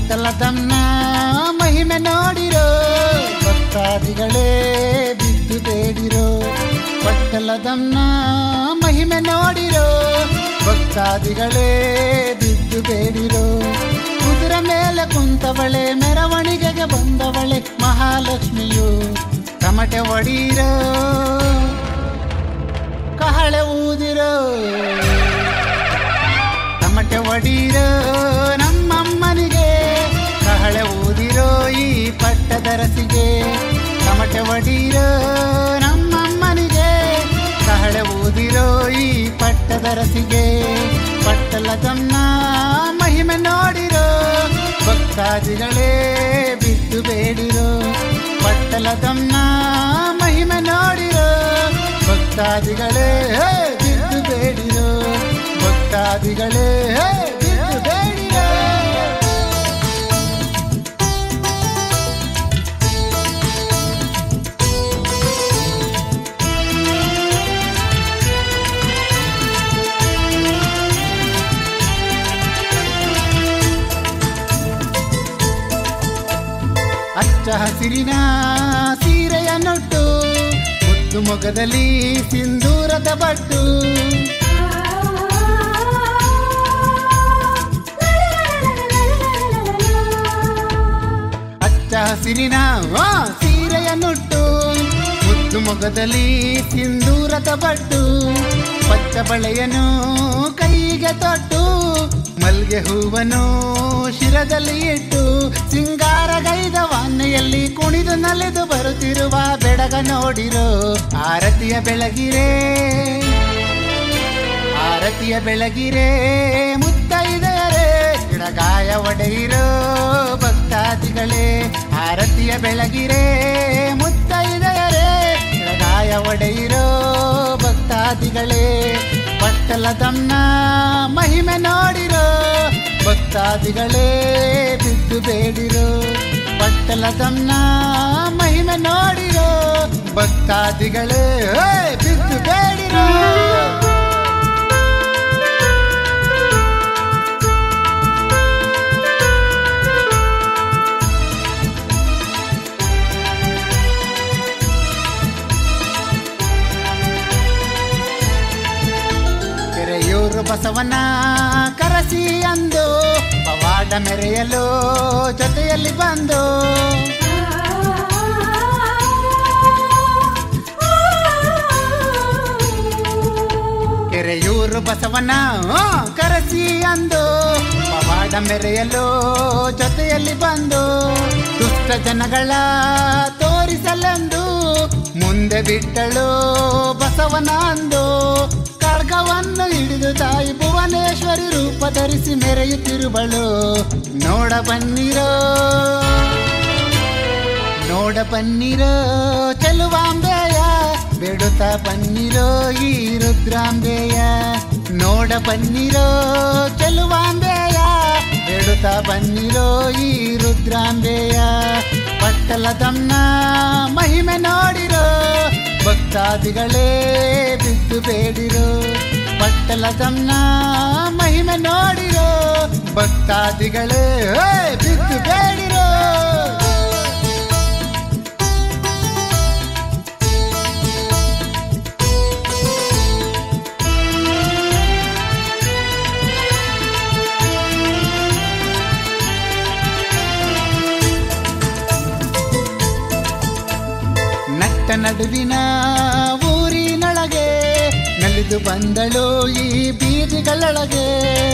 ಪಟ್ಟಲದನ್ನ ಮಹಿಮೆ ನೋಡಿರೋ ಭಕ್ತಾದಿಗಳೇ ಬಿದ್ದು ಬೇಡಿರೋ ಪಟ್ಟಲದನ್ನ ಮಹಿಮೆ ನೋಡಿರೋ ಭಕ್ತಾದಿಗಳೇ ಬಿದ್ದು ಬೇಡಿರೋ ಕುದುರೆ ಮೇಲೆ ಕುಂತವಳೆ ಮೆರವಣಿಗೆಗೆ ಬಂದವಳೆ ಮಹಾಲಕ್ಷ್ಮಿಯು ತಮಟೆ ಒಡೀರೋ ಕಹಳೆ ಊದಿರೋ ತಮಟೆ ಒಡೀರೋ ನಮ್ಮಮ್ಮನಿಗೆ ಕಹಳೆ ಊದಿರೋ ಈ ಪಟ್ಟದರಸಿಗೆ ತಮಟೆ ಒಡೀರೋ ನಮ್ಮಮ್ಮನಿಗೆ ಕಹಳೆ ಊದಿರೋ ಈ ಪಟ್ಟದರಸಿಗೆ ಪಟ್ಟಲದನ್ನ ಮಹಿಮೆ ನೋಡಿರೋ ಭಕ್ತಾದಿಗಳೇ ಬಿದ್ದು ಬೇಡಿರೋ ಪಟ್ಟಲದನ್ನ ಮಹಿಮೆ ನೋಡಿರೋ ಭಕ್ತಾದಿಗಳೇ ಹೇ, ಬಿದ್ದು ಬೇಡಿರೋ ಭಕ್ತಾದಿಗಳೇ ಹೇ, ಬಿದ್ದು ಬೇಡಿರೋ ಹಚ್ಚ ಹಸಿರಿನ ಸೀರೆಯ ನೊಟ್ಟು ಮುದ್ದು ಮೊಗದಲ್ಲಿ ಸಿಂಧೂರದ ಬಟ್ಟು ಹಚ್ಚ ಹಸಿರಿನ ಆ, ಸೀರೆಯ ನುಟ್ಟು ಮುದ್ದು ಮೊಗದಲ್ಲಿ ಸಿಂಧೂರದ ಬಟ್ಟು ಪಚ್ಚ ಬಳೆಯನು ಕೈಗೆ ತೊಟ್ಟು ಮಲ್ಗೆ ಹೂವನು ಶಿರದಲ್ಲಿ ಇಟ್ಟು ಸಿಂಗಾರಗೈದ ವಾನೆಯಲ್ಲಿ ಕುಣಿದು ನಲಿದು ಬರುತ್ತಿರುವ ಬೆಡಗ ನೋಡಿರೋ ಆರತಿಯ ಬೆಳಗಿರೇ ಆರತಿಯ ಬೆಳಗಿರೇ ಮುತ್ತೈದೆಯರೇ ಗಿಡಗಾಯ ಒಡೆಯಿರೋ ಭಕ್ತಾದಿಗಳೇ ಆರತಿಯ ಬೆಳಗಿರೇ ಮುತ್ತೈದೆಯರೇ ಗಿಡಗಾಯ ಒಡೆಯಿರೋ ಭಕ್ತಾದಿಗಳೇ ಪಟ್ಟಲದನ್ನ ಮಹಿಮೆ ನೋಡಿರೋ ಭಕ್ತಾದಿಗಳೇ ಬಿದ್ದು ಬೇಡಿರೋ ಪಟ್ಟಲದನ್ನ ಮಹಿಮೆ ನೋಡಿರೋ ಭಕ್ತಾದಿಗಳೇ ಹೇ, ಬಿದ್ದು ಬೇಡಿರೋ ಕೆರೆಯೂರು ಬಸವನ ಕರಸಿ ಅಂದು ಪವಾಡ ಮೆರೆಯಲು ಜೊತೆಯಲ್ಲಿ ಬಂದು ಕೆರೆಯೂರು ಬಸವನ ಆ, ಕರಸಿ ಅಂದು ಪವಾಡ ಮೆರೆಯಲು ಜೊತೆಯಲ್ಲಿ ಬಂದು ದುಷ್ಟ ಜನಗಳ ತೋರಿಸಲೆಂದು ಮುಂದೆ ಬಿಟ್ಟಳು ಬಸವನ ಅಂದು ಖಡ್ಗವನ್ನು ಹಿಡಿದು ತಾಯಿ ಭುವನೇಶ್ವರಿ ರೂಪ ಧರಿಸಿ ಮೆರೆಯುತ್ತಿರುವಳು ನೋಡ ಬನ್ನಿರೋ ನೋಡ ಬನ್ನಿರೋ ಚೆಲುವಾಂಬೆಯ ಬೇಡುತ್ತ ಬನ್ನಿರೋ ಈ ರುದ್ರಾಂಬೆಯ ನೋಡ ಬನ್ನಿರೋ ಚೆಲುವಾಂಬೆಯ ಬೇಡುತ್ತ ಬನ್ನಿರೋ ಈ ರುದ್ರಾಂಬೆಯ ಪಟ್ಟಲದನ್ನ ಮಹಿಮೆ ನೋಡಿರೋ ಭಕ್ತಾದಿಗಳೇ ಬಿದ್ದು ಬೇಡಿರೋ ಪಟ್ಟಲದನ್ನ ಮಹಿಮೆ ನೋಡಿರೋ ಭಕ್ತಾದಿಗಳೇ ಹೇ, ಬಿದ್ದು ಬೇಡಿರೋ ನಟ್ಟ ನಡುವಿನ ಊರಿನೊಳಗೆ ನಲಿದು ಬಂದಳು ಈ ಬೀದಿಗಳೊಳಗೆ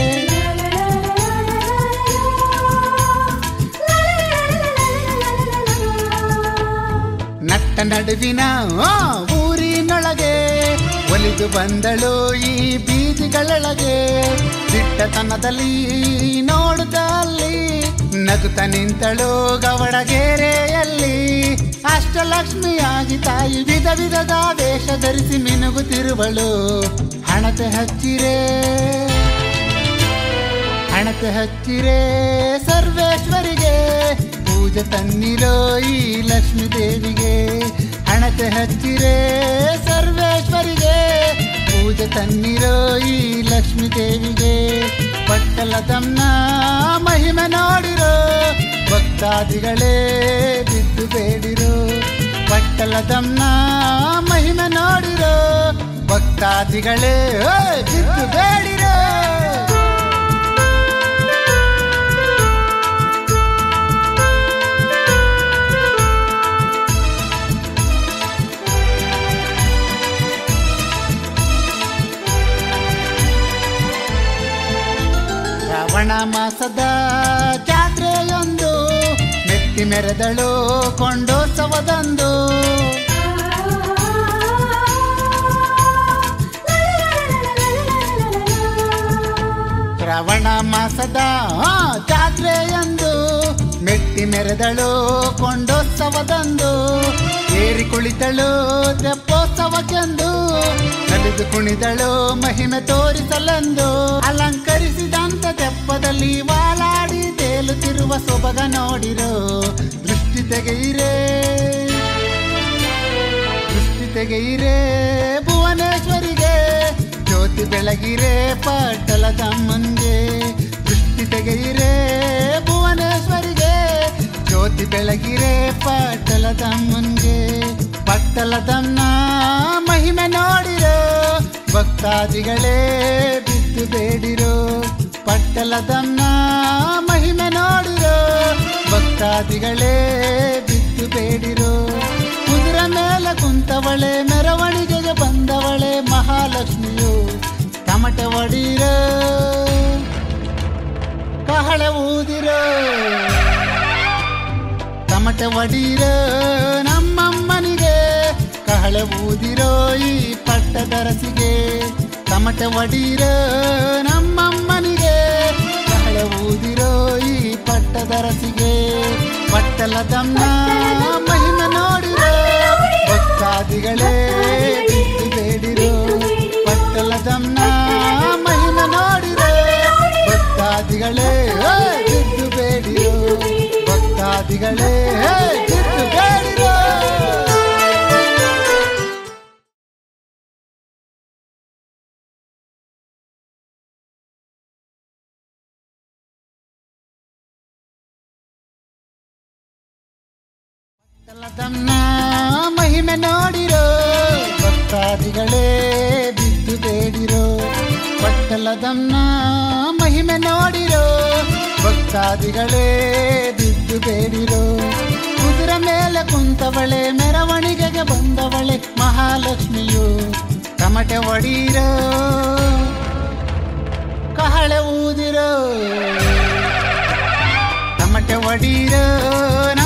ನಟ್ಟ ನಡುವಿನ ಆ, ಊರಿನೊಳಗೆ ಒಲಿದು ಬಂದಳು ಈ ಬೀದಿಗಳೊಳಗೆ ದಿಟ್ಟತನದಲ್ಲಿ ನೋಡುತ್ತ ಅಲ್ಲಿ ನಗುತ್ತ ನಿಂತಳು ಗವಡಗೆರೆಯಲ್ಲಿ ಅಷ್ಟಲಕ್ಷ್ಮಿಯಾಗಿ ತಾಯಿ ವಿಧ ವಿಧದ ವೇಷ ಧರಿಸಿ ಮಿನುಗುತ್ತಿರುವಳು ಹಣತೆ ಹಚ್ಚಿರೇ ಹಣತೆ ಹಚ್ಚಿರೇ ಸರ್ವೇಶ್ವರಿಗೆ ಪೂಜೆ ತನ್ನಿರೋ ಈ ಲಕ್ಷ್ಮೀ ದೇವಿಗೆ ಹಣತೆ ಹಚ್ಚಿರೇ ಸರ್ವೇಶ್ವರಿಗೆ ಪೂಜೆ ತನ್ನಿರೋ ಈ ಲಕ್ಷ್ಮೀ ದೇವಿಗೆ ಪಟ್ಟಲದನ್ನ ಮಹಿಮೆ ನೋಡಿರೋ ಭಕ್ತಾದಿಗಳೇ ಬಿದ್ದು ಬೇಡಿರೋ ಪಟ್ಟಲದಮ್ಮನ ಮಹಿಮೆ ನೋಡಿರೋ ಭಕ್ತಾದಿಗಳೇ ಓಯ್ ಬಿದ್ದು ಬೇಡಿರೋ ಶ್ರಾವಣ ಮಾಸದ ಜಾತ್ರೆಯೊಂದು ಮೆಟ್ಟಿ ಮೆರೆದಳು ಕೊಂಡೋತ್ಸವದಂದು ಶ್ರಾವಣ ಮಾಸದ ಆ, ಜಾತ್ರೆಯಂದು ಮೆಟ್ಟಿ ಮೆರೆದಳು ಕೊಂಡೋತ್ಸವದಂದು ಏರಿ ಕುಳಿತಳು ತೆಪ್ಪೋತ್ಸವಕ್ಕೆಂದು ನಲಿದು ಕುಣಿದಳು ಮಹಿಮೆ ತೋರಿಸಲೆಂದು ಅಲಂಕರಿಸಿದಂತ ತೆಪ್ಪದಲ್ಲಿ ವಾಲಾಡಿ ತೇಲುತ್ತಿರುವ ಸೊಬಗ ನೋಡಿರೋ ದೃಷ್ಟಿ ತೆಗೆಯಿರೇ ದೃಷ್ಟಿ ತೆಗೆಯಿರೇ ಭುವನೇಶ್ವರಿಗೆ ಜ್ಯೋತಿ ಬೆಳಗಿರೆ ಪಟ್ಟಲದಮ್ಮನ್ಗೆ ದೃಷ್ಟಿ ತೆಗೆಯಿರೆ ಭುವನೇಶ್ವರಿಗೆ ಜ್ಯೋತಿ ಬೆಳಗಿರೆ ಪಟ್ಟಲದಮ್ಮನ್ಗೆ ಪಟ್ಟಲದಮ್ಮನ ಮಹಿಮೆ ನೋಡಿರೋ ಭಕ್ತಾದಿಗಳೇ ಬಿದ್ದು ಬೇಡಿರೋ ಪಟ್ಟಲದಮ್ಮನ ಮಹಿಮೆ ನೋಡಿರೋ ಭಕ್ತಾದಿಗಳೇ ಬಿದ್ದು ಬೇಡಿರೋ ಕುದುರೆ ಮೇಲೆ ಕುಂತವಳೆ ಮೆರವಣಿಗೆಗೆ ಬಂದವಳೆ ಮಹಾಲಕ್ಷ್ಮಿಯು ತಮಟೆ ಒಡೀರೋ ಕಹಳೆ ಊದಿರೋ ತಮಟೆ ಒಡೀರೋ ನಮ್ಮಮ್ಮನಿಗೆ ಕಹಳೆ ಊದಿರೋ ಈ ಪಟ್ಟದರಸಿಗೆ ತಮಟೆ ಒಡೀರೋ ನಮ್ಮಮ್ಮನಿಗೆ ಕಹಳೆ ಊದಿರೋ ಈ ಪಟ್ಟದರಸಿಗೆ ಪಟ್ಟಲದಮ್ಮ ಮಹಿಮೆ ನೋಡಿರೋ ಭಕ್ತಾದಿಗಳೇ ಬಿದ್ದು ಬೇಡಿರೋ ಪಟ್ಟಲದಮ್ಮ ಮಹಿಮೆ ನೋಡಿರೋ ಭಕ್ತಾದಿಗಳೇ ಹೇ, ಬಿದ್ದು ಬೇಡಿರೋ ಭಕ್ತಾದಿಗಳೇ ಹೇ, ಬಿದ್ದು ಬೇಡಿರೋ ಪಟ್ಟಲದಮ್ಮನ ಮಹಿಮೆ ನೋಡಿರೋ ಭಕ್ತಾದಿಗಳೇ ಬಿದ್ದು ಬೇಡಿರೋ ಪಟ್ಟಲದಮ್ಮನ ಮಹಿಮೆ ನೋಡಿರೋ ಭಕ್ತಾದಿಗಳೇ ಬಿದ್ದು ಬೇಡಿರೋ ಕುದುರೆ ಮೇಲೆ ಕುಂತವಳೆ ಮೆರವಣಿಗೆಗೆ ಬಂದವಳೆ ಮಹಾಲಕ್ಷ್ಮಿಯು ತಮಟೆ ಒಡೀರೋ ಕಹಳೆ ಊದಿರೋ ತಮಟೆ ಒಡೀರೋ